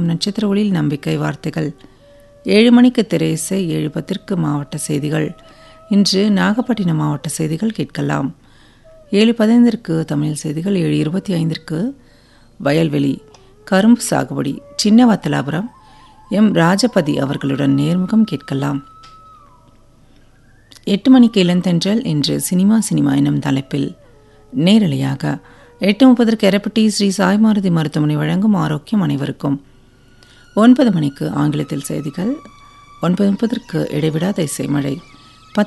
ஒலிக்கும் நட்சத்திர ஒளியில் நம்பிக்கை வார்த்தைகள் ஏழு மணிக்கு திரையிசை ஏழு பத்திற்கு மாவட்ட செய்திகள் இன்று நாகப்பட்டினம் மாவட்ட செய்திகள் கேட்கலாம் ஏழு பதினைந்திற்கு தமிழ் செய்திகள் ஏழு இருபத்தி ஐந்திற்கு வயல்வெளி கரும்பு சாகுபடி சின்ன வத்தலாபுரம் எம் ராஜபதி அவர்களுடன் நேர்முகம் கேட்கலாம் எட்டு மணிக்கு இளந்தென்றல் இன்று சினிமா சினிமா எனும் தலைப்பில் நேரலையாக எட்டு முப்பதற்கு எரப்பட்டி ஸ்ரீ சாய்மாருதி மருத்துவமனை வழங்கும் ஆரோக்கியம் அனைவருக்கும் ஒன்பது மணிக்கு ஆங்கிலத்தில் செய்திகள் ஒன்பது முப்பதற்கு இடைவிடாத இசைமழை